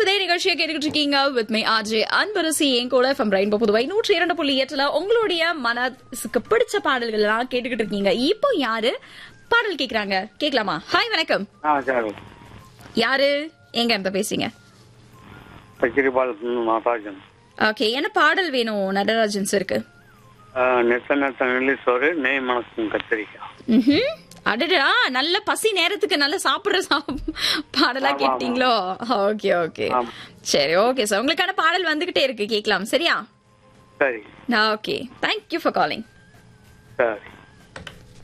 பொழுதே நிகழ்ச்சியை கேட்டுக்கிட்டு இருக்கீங்க வித் மை ஆஜே அன்பரசி என் கூட எஃப்எம் ரெயின்போ புதுவை நூற்றி இரண்டு புள்ளி எட்டுல உங்களுடைய மனசுக்கு பிடிச்ச பாடல்கள் எல்லாம் கேட்டுக்கிட்டு இருக்கீங்க இப்போ யாரு பாடல் கேக்குறாங்க கேட்கலாமா ஹாய் வணக்கம் ஆ சரி யாரு எங்க இருந்து பேசுறீங்க பச்சிரிபால் நடராஜன் ஓகே என்ன பாடல் வேணும் நடராஜன் சாருக்கு நெத்த நெத்த நெல்லி சோறு நெய் மணக்கும் கத்திரிக்காய் ம்ஹும். அடடா நல்ல பசி நேரத்துக்கு நல்ல சாப்பிடுற சாப்- பாடலா ஆமா, கேட்டீங்களோ ஓகே ஓகே ஆமா. சரி ஓகே சார் உங்களுக்கான பாடல் வந்துகிட்டே இருக்கு கேட்கலாம் சரியா சரி ஓகே தேங்க்யூ ஃபார் காலிங் சரி